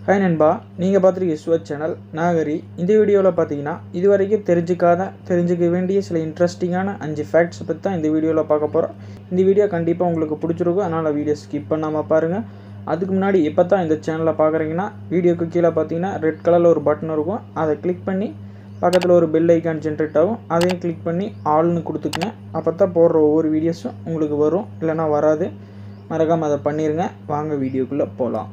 hi நண்பா நீங்கள் பார்த்துருக்க ஸ்வத் சேனல் நாகரி இந்த வீடியோவில் பார்த்தீங்கன்னா இது வரைக்கும் தெரிஞ்சுக்காத தெரிஞ்சுக்க வேண்டிய சில இன்ட்ரெஸ்டிங்கான அஞ்சு ஃபேக்ட்ஸை பற்றி தான் இந்த வீடியோவில் பார்க்க போகிறோம் இந்த வீடியோ கண்டிப்பாக உங்களுக்கு பிடிச்சிருக்கும் அதனால் வீடியோ ஸ்கிப் பண்ணாமல் பாருங்கள் அதுக்கு முன்னாடி எப்போ தான் இந்த சேனலை பார்க்குறீங்கன்னா வீடியோக்கு கீழே பார்த்தீங்கன்னா ரெட் கலரில் ஒரு பட்டன் இருக்கும் அதை கிளிக் பண்ணி பக்கத்தில் ஒரு பெல் ஐக்கான் ஜென்ரேட் ஆகும் அதையும் கிளிக் பண்ணி ஆல்னு கொடுத்துக்குங்க அப்போ தான் போடுற ஒவ்வொரு வீடியோஸும் உங்களுக்கு வரும் இல்லைனா வராது மறக்காமல் அதை பண்ணிடுங்க வாங்க வீடியோக்குள்ளே போகலாம்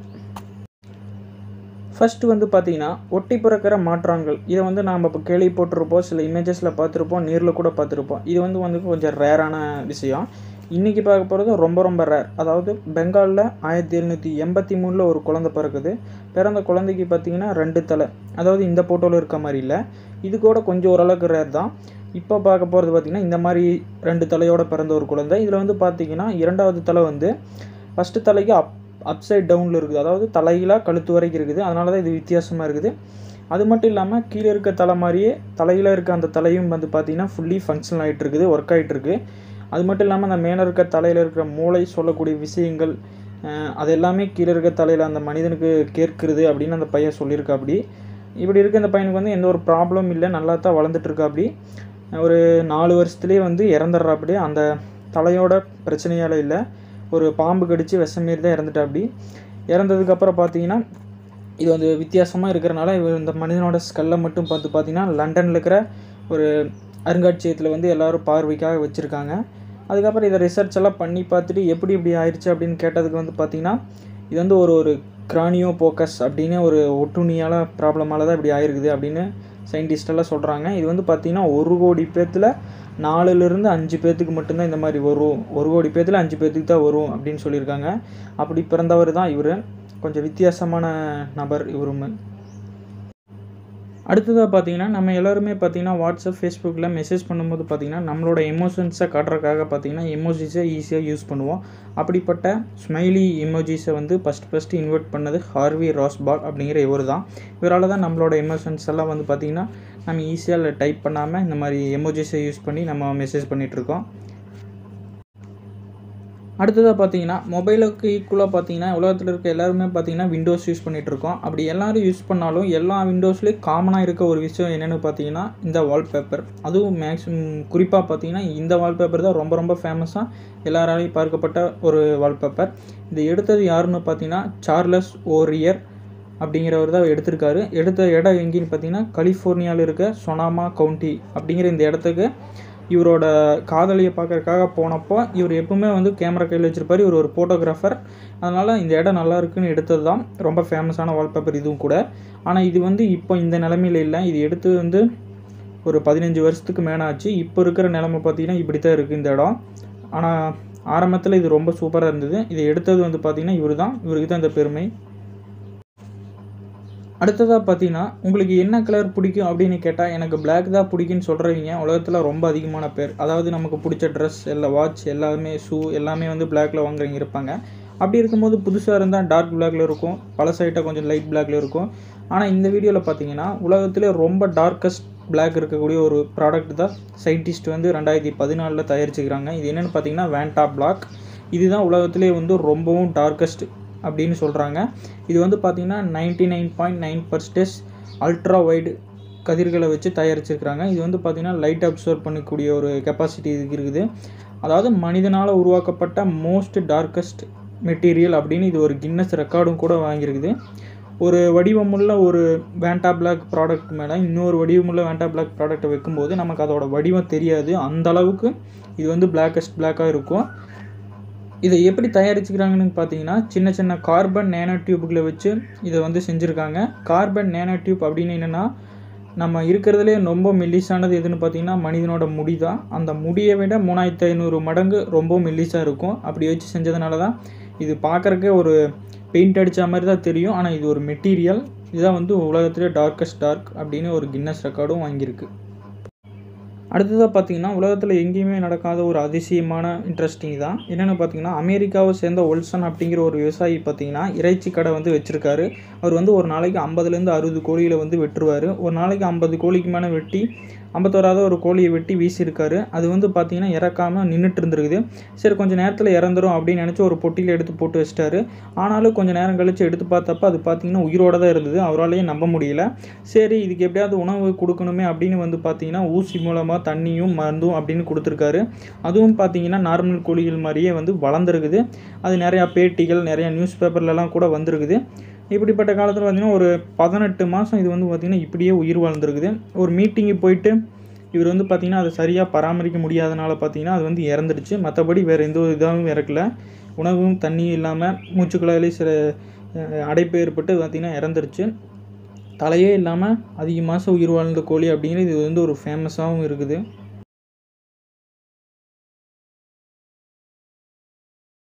ஃபஸ்ட்டு வந்து பார்த்தீங்கன்னா ஒட்டி பிறக்கிற மாற்றான்கள் இதை வந்து நாம் இப்போ கேள்விப்பட்டிருப்போம் சில இமேஜஸில் பார்த்துருப்போம் நேரில் கூட பார்த்துருப்போம் இது வந்து வந்து கொஞ்சம் ரேரான விஷயம் இன்றைக்கி பார்க்க போகிறது ரொம்ப ரொம்ப ரேர் அதாவது பெங்காலில் ஆயிரத்தி எழுநூற்றி எண்பத்தி மூணில் ஒரு குழந்தை பிறக்குது பிறந்த குழந்தைக்கு பார்த்தீங்கன்னா ரெண்டு தலை அதாவது இந்த ஃபோட்டோவில் இருக்க மாதிரி இல்லை இது கூட கொஞ்சம் ஓரளவுக்கு ரேர் தான் இப்போ பார்க்க போகிறது பார்த்திங்கன்னா இந்த மாதிரி ரெண்டு தலையோடு பிறந்த ஒரு குழந்தை இதில் வந்து பார்த்திங்கன்னா இரண்டாவது தலை வந்து ஃபஸ்ட்டு தலைக்கு அப் அப்சைட் டவுனில் இருக்குது அதாவது தலையிலாக கழுத்து வரைக்கும் இருக்குது அதனால தான் இது வித்தியாசமாக இருக்குது அது மட்டும் இல்லாமல் கீழே இருக்க தலை மாதிரியே தலையில் இருக்க அந்த தலையும் வந்து பார்த்திங்கன்னா ஃபுல்லி ஃபங்க்ஷன் ஆகிட்டு இருக்குது ஒர்க் ஆகிட்டு இருக்குது அது மட்டும் இல்லாமல் அந்த மேலே இருக்க தலையில் இருக்கிற மூளை சொல்லக்கூடிய விஷயங்கள் அது எல்லாமே கீழே இருக்க தலையில் அந்த மனிதனுக்கு கேட்குறது அப்படின்னு அந்த பையன் சொல்லியிருக்கா அப்படி இப்படி இருக்க அந்த பையனுக்கு வந்து எந்த ஒரு ப்ராப்ளம் இல்லை நல்லா தான் வளர்ந்துட்டுருக்கா அப்படி ஒரு நாலு வருஷத்துலேயே வந்து இறந்துடுறா அப்படி அந்த தலையோட பிரச்சனையால் இல்லை ஒரு பாம்பு கடித்து விஷம் மாரி தான் இறந்துட்டா அப்படி இறந்ததுக்கப்புறம் பார்த்தீங்கன்னா இது வந்து வித்தியாசமாக இருக்கிறனால இவர் இந்த மனிதனோட ஸ்கல்லை மட்டும் பார்த்து பார்த்தீங்கன்னா லண்டனில் இருக்கிற ஒரு அருங்காட்சியகத்தில் வந்து எல்லோரும் பார்வைக்காக வச்சுருக்காங்க அதுக்கப்புறம் இதை ரிசர்ச் எல்லாம் பண்ணி பார்த்துட்டு எப்படி இப்படி ஆயிடுச்சு அப்படின்னு கேட்டதுக்கு வந்து பார்த்திங்கன்னா இது வந்து ஒரு ஒரு கிரானியோ போக்கஸ் அப்படின்னு ஒரு ஒட்டுண்ணியால் ப்ராப்ளமால் தான் இப்படி ஆயிருக்குது அப்படின்னு சயின்டிஸ்டெல்லாம் சொல்கிறாங்க இது வந்து பார்த்திங்கன்னா ஒரு கோடி பேர்த்தில் நாலுலேருந்து அஞ்சு பேர்த்துக்கு மட்டும்தான் இந்த மாதிரி வரும் ஒரு கோடி பேர்த்தில் அஞ்சு பேர்த்துக்கு தான் வரும் அப்படின்னு சொல்லியிருக்காங்க அப்படி பிறந்தவர் தான் இவர் கொஞ்சம் வித்தியாசமான நபர் இவரும் அடுத்ததாக பார்த்தீங்கன்னா நம்ம எல்லாருமே பார்த்தீங்கன்னா வாட்ஸ்அப் ஃபேஸ்புக்கில் மெசேஜ் பண்ணும்போது பார்த்தீங்கன்னா நம்மளோட எமோஷன்ஸை காட்டுறதுக்காக பார்த்தீங்கன்னா எமோஜிஸை ஈஸியாக யூஸ் பண்ணுவோம் அப்படிப்பட்ட ஸ்மைலி எமோஜிஸை வந்து ஃபஸ்ட் ஃபஸ்ட்டு இன்வெர்ட் பண்ணது ஹார்வி ராஸ்பால் அப்படிங்கிற இவர் தான் இவரால் தான் நம்மளோட எமோஷன்ஸ் எல்லாம் வந்து பார்த்திங்கன்னா நம்ம ஈஸியாக டைப் பண்ணாமல் இந்த மாதிரி எமோஜிஸை யூஸ் பண்ணி நம்ம மெசேஜ் பண்ணிகிட்ருக்கோம் அடுத்ததாக பார்த்தீங்கன்னா மொபைலுக்கு ஈக்குவலாக பார்த்தீங்கன்னா உலகத்தில் இருக்க எல்லாருமே பார்த்தீங்கன்னா விண்டோஸ் யூஸ் பண்ணிகிட்ருக்கோம் அப்படி எல்லோரும் யூஸ் பண்ணாலும் எல்லா விண்டோஸ்லேயும் காமனாக இருக்க ஒரு விஷயம் என்னென்னு பார்த்தீங்கன்னா இந்த வால்பேப்பர் அதுவும் மேக்ஸிமம் குறிப்பாக பார்த்தீங்கன்னா இந்த வால்பேப்பர் தான் ரொம்ப ரொம்ப ஃபேமஸாக எல்லாராலையும் பார்க்கப்பட்ட ஒரு வால்பேப்பர் இது எடுத்தது யாருன்னு பார்த்தீங்கன்னா சார்லஸ் ஓரியர் அப்படிங்கிறவர் தான் எடுத்திருக்காரு எடுத்த இடம் எங்கேன்னு பார்த்தீங்கன்னா கலிஃபோர்னியாவில் இருக்க சொனாமா கவுண்டி அப்படிங்கிற இந்த இடத்துக்கு இவரோட காதலியை பார்க்கறதுக்காக போனப்போ இவர் எப்பவுமே வந்து கேமரா கையில் வச்சுருப்பார் இவர் ஒரு ஃபோட்டோகிராஃபர் அதனால் இந்த இடம் நல்லா இருக்குன்னு எடுத்தது தான் ரொம்ப ஃபேமஸான வால்பேப்பர் இதுவும் கூட ஆனால் இது வந்து இப்போ இந்த நிலமையில இல்லை இது எடுத்து வந்து ஒரு பதினஞ்சு வருஷத்துக்கு மேலே ஆச்சு இப்போ இருக்கிற நிலமை பார்த்தீங்கன்னா இப்படி தான் இருக்குது இந்த இடம் ஆனால் ஆரம்பத்தில் இது ரொம்ப சூப்பராக இருந்தது இதை எடுத்தது வந்து பார்த்திங்கன்னா இவர் தான் இவருக்கு தான் இந்த பெருமை அடுத்ததாக பார்த்தீங்கன்னா உங்களுக்கு என்ன கலர் பிடிக்கும் அப்படின்னு கேட்டால் எனக்கு பிளாக் தான் பிடிக்குன்னு சொல்கிறவங்க உலகத்தில் ரொம்ப அதிகமான பேர் அதாவது நமக்கு பிடிச்ச ட்ரெஸ் எல்லா வாட்ச் எல்லாமே ஷூ எல்லாமே வந்து பிளாக்கில் வாங்குறவங்க இருப்பாங்க அப்படி இருக்கும்போது புதுசாக இருந்தால் டார்க் பிளாக்ல இருக்கும் பழசாயிட்டால் கொஞ்சம் லைட் பிளாக்ல இருக்கும் ஆனால் இந்த வீடியோவில் பார்த்தீங்கன்னா உலகத்திலே ரொம்ப டார்க்கஸ்ட் பிளாக் இருக்கக்கூடிய ஒரு ப்ராடக்ட் தான் சயின்டிஸ்ட் வந்து ரெண்டாயிரத்தி பதினாலில் தயாரிச்சுக்கிறாங்க இது என்னென்னு பார்த்தீங்கன்னா வேண்டா பிளாக் இதுதான் உலகத்திலே வந்து ரொம்பவும் டார்க்கஸ்ட் அப்படின்னு சொல்கிறாங்க இது வந்து பார்த்திங்கன்னா ninety nine point nine percentage ultra wide கதிர்களை வச்சு தயாரிச்சிருக்கிறாங்க இது வந்து பார்த்திங்கன்னா லைட் அப்சர்வ் பண்ணக்கூடிய ஒரு கெப்பாசிட்டி இதுக்கு இருக்குது அதாவது மனிதனால் உருவாக்கப்பட்ட மோஸ்ட் டார்க்கஸ்ட் மெட்டீரியல் அப்படின்னு இது ஒரு கின்னஸ் ரெக்கார்டும் கூட வாங்கியிருக்குது ஒரு வடிவமுள்ள ஒரு வேண்டா பிளாக் ப்ராடக்ட் மேலே இன்னொரு வடிவமுள்ள வேண்டா பிளாக் ப்ராடக்ட்டை வைக்கும்போது நமக்கு அதோட வடிவம் தெரியாது அந்த அளவுக்கு இது வந்து பிளாக்கஸ்ட் பிளாக்காக இருக்கும் இதை எப்படி தயாரிச்சுக்கிறாங்கன்னு பார்த்தீங்கன்னா சின்ன சின்ன கார்பன் நேனோ டியூப்களை வச்சு இதை வந்து செஞ்சுருக்காங்க கார்பன் நேனோ டியூப் அப்படின்னு என்னென்னா நம்ம இருக்கிறதுலே ரொம்ப மெல்லிஸானது எதுன்னு பார்த்தீங்கன்னா மனிதனோட முடி தான் அந்த முடியை விட மூணாயிரத்து ஐநூறு மடங்கு ரொம்ப மெல்லிஸாக இருக்கும் அப்படி வச்சு செஞ்சதுனால தான் இது பார்க்குறக்கே ஒரு பெயிண்ட் அடித்த மாதிரி தான் தெரியும் ஆனால் இது ஒரு மெட்டீரியல் இதுதான் வந்து உலகத்திலே டார்க்கஸ்ட் டார்க் அப்படின்னு ஒரு கின்னஸ் ரெக்கார்டும் வாங்கியிருக்கு அடுத்ததாக பார்த்தீங்கன்னா உலகத்தில் எங்கேயுமே நடக்காத ஒரு அதிசயமான இன்ட்ரெஸ்டிங் தான் என்னென்னு பார்த்தீங்கன்னா அமெரிக்காவை சேர்ந்த ஒல்சன் அப்படிங்கிற ஒரு விவசாயி பார்த்தீங்கன்னா இறைச்சி கடை வந்து வச்சுருக்காரு அவர் வந்து ஒரு நாளைக்கு ஐம்பதுலேருந்து அறுபது கோழியில் வந்து வெட்டுருவார் ஒரு நாளைக்கு ஐம்பது கோழிக்கு மேலே வெட்டி ஐம்பத்தோராவது ஒரு கோழியை வெட்டி வீசியிருக்காரு அது வந்து பார்த்தீங்கன்னா இறக்காமல் நின்றுட்டு இருந்திருக்குது சரி கொஞ்சம் நேரத்தில் இறந்துரும் அப்படின்னு நினச்சி ஒரு பொட்டியில் எடுத்து போட்டு வச்சிட்டாரு ஆனாலும் கொஞ்சம் நேரம் கழித்து எடுத்து பார்த்தப்ப அது பார்த்தீங்கன்னா உயிரோட தான் இருந்தது அவராலேயே நம்ப முடியல சரி இதுக்கு எப்படியாவது உணவு கொடுக்கணுமே அப்படின்னு வந்து பார்த்தீங்கன்னா ஊசி மூலமாக தண்ணியும் மருந்தும் அப்படின்னு கொடுத்துருக்காரு அதுவும் பார்த்தீங்கன்னா நார்மல் கோழிகள் மாதிரியே வந்து வளர்ந்துருக்குது அது நிறையா பேட்டிகள் நிறையா நியூஸ் பேப்பர்லலாம் கூட வந்திருக்குது இப்படிப்பட்ட காலத்தில் பார்த்தீங்கன்னா ஒரு பதினெட்டு மாதம் இது வந்து பார்த்திங்கன்னா இப்படியே உயிர் வாழ்ந்துருக்குது ஒரு மீட்டிங்கு போயிட்டு இவர் வந்து பார்த்திங்கன்னா அதை சரியாக பராமரிக்க முடியாதனால பார்த்தீங்கன்னா அது வந்து இறந்துடுச்சு மற்றபடி வேறு எந்த ஒரு இதாகவும் இறக்கல உணவும் தண்ணியும் இல்லாமல் மூச்சுக்குழாயிலே சில அஹ், அடைப்பு ஏற்பட்டு பார்த்திங்கன்னா இறந்துருச்சு தலையே இல்லாமல் அதிக மாதம் உயிர் வாழ்ந்த கோழி அப்படிங்கிறது இது வந்து ஒரு ஃபேமஸாகவும் இருக்குது